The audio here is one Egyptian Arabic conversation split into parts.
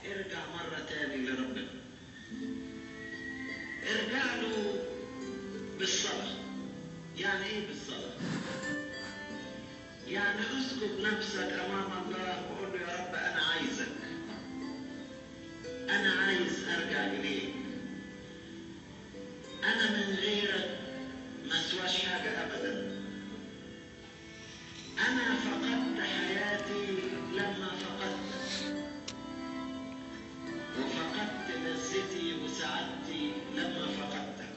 ارجع مرة تاني لربنا ارجع له بالصلاة يعني ايه بالصلاة يعني اسكب نفسك امام الله وقول له يا رب انا عايزك انا عايز ارجع اليك انا من غيرك ما اسواش حاجة ابدا انا فقدت حياتي لما فقدتك وفقدت لذتي وسعادتي لما فقدتك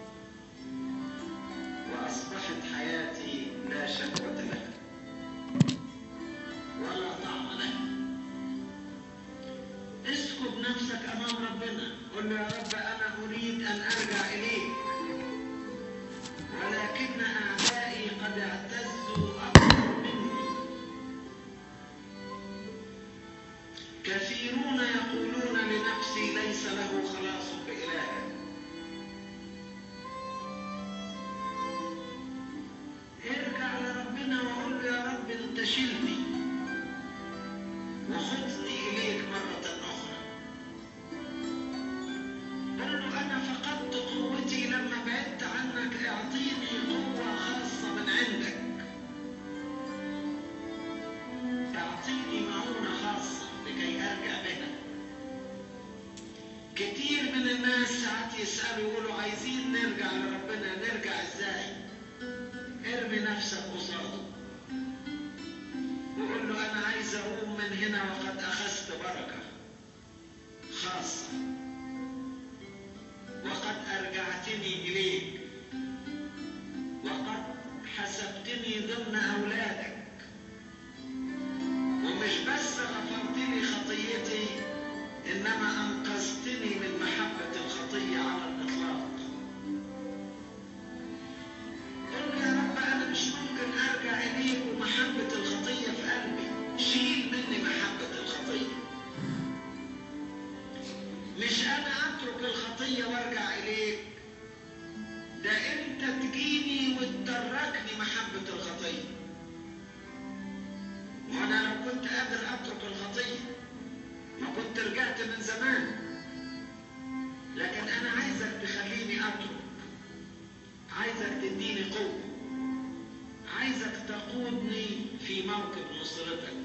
وأصبحت حياتي لا شهوة لها ولا طعم لها اسكب نفسك أمام ربنا قل له يا رب أنا أريد أن أرجع إليك ولكن أعدائي قد اعتزوا أكثر مني كثيرون يقولون لنفسي ليس له خلاص بإله ارجع لربنا وقول له يا رب انت شلني وخذني اليك مرة اخرى قل له انا فقدت قوتي لما بعدت عنك اعطيني قوة خاصة من عندك اعطيني معونة خاصة لكي ارجع بها كتير من الناس ساعات يسألوا يقولوا عايزين نرجع لربنا نرجع ازاي ارمي نفسك قصاده وقول له انا عايز اقوم من هنا وقد اخذت بركة خاصة وقد ارجعتني اليك وقد حسبتني ضمن اولادك ومش بس غفرت لي خطيتي انما انقذتني من محبة الخطية على الاطلاق قل يا رب انا مش ممكن ارجع اليك ومحبة الخطية في قلبي شيل مني محبة الخطية مش انا اترك الخطية وارجع اليك ده انت تجيني وتتركني محبة الخطية وانا لو كنت قادر اترك الخطية ما كنت رجعت من زمان لكن انا عايزك تخليني اترك عايزك تديني قوة عايزك تقودني في موكب نصرتك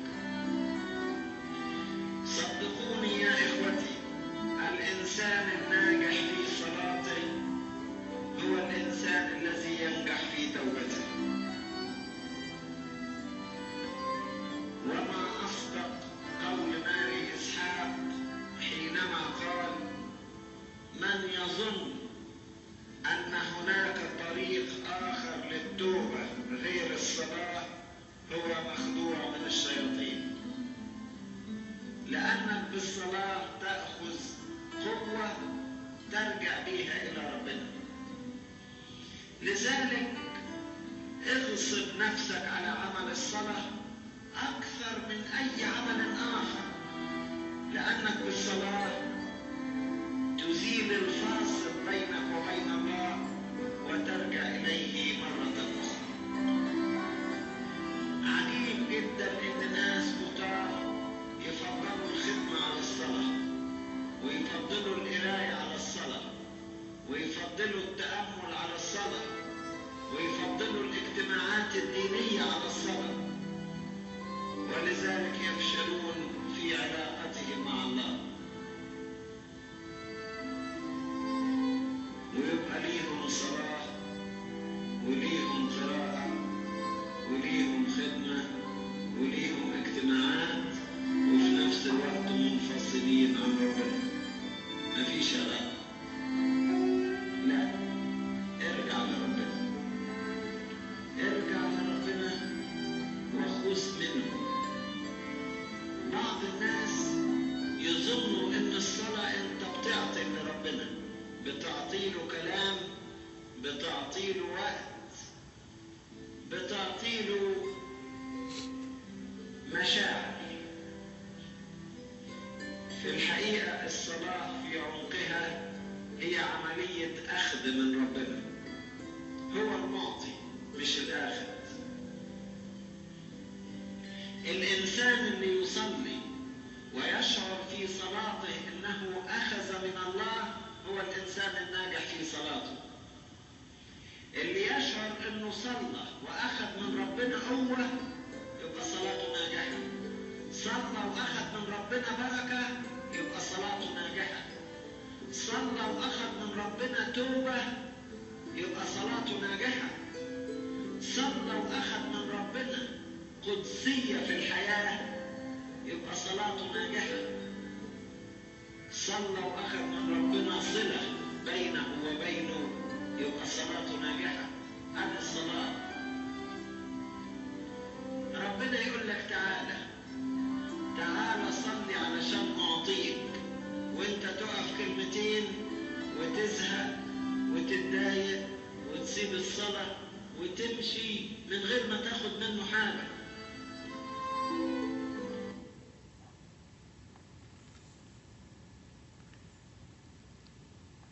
صدقوني يا اخوتي الانسان الناجح في صلاته هو الانسان الذي ينجح في توبته وما اصدق قول ماري اسحاق حينما قال من يظن أن هناك طريق آخر للتوبة غير الصلاة هو مخدوع من الشياطين لأنك بالصلاة تأخذ قوة ترجع بها إلى ربنا لذلك اغصب نفسك على عمل الصلاة أكثر من أي عمل آخر لأنك بالصلاة تزيل الفاصل بينك وبين الله وترجع إليه مرة أخرى عجيب جدا إن ناس كتار يفضلوا الخدمة على الصلاة ويفضلوا القراية على الصلاة ويفضلوا التأمل على الصلاة ويفضلوا الاجتماعات الدينية على الصلاة ولذلك يفشلون في علاقتهم مع الله ويبقى ليهم صلاة وليهم قراءة وليهم خدمة وليهم اجتماعات وفي نفس الوقت منفصلين عن ربنا مفيش علاقة لا ارجع لربنا ارجع لربنا وخذ منه بعض الناس يظنوا ان الصلاة انت بتعطي لربنا بتعطي له كلام بتعطي له وقت بتعطي له مشاعر في الحقيقة الصلاة في عمقها هي عملية أخذ من ربنا هو المعطي مش الآخذ الإنسان اللي يصلي ويشعر في صلاته الناجح في صلاته اللي يشعر انه صلى واخذ من ربنا قوه يبقى صلاته ناجحه صلى واخذ من ربنا بركه يبقى صلاته ناجحه صلى واخذ من ربنا توبه يبقى صلاته ناجحه صلى واخذ من ربنا قدسيه في الحياه يبقى صلاته ناجحه صلى واخذ من ربنا صله بينه وبينه يبقى صلاته ناجحه هذه الصلاه ربنا يقول لك تعالى تعالى صلي علشان اعطيك وانت تقف كلمتين وتزهق وتتضايق وتسيب الصلاه وتمشي من غير ما تاخد منه حاجه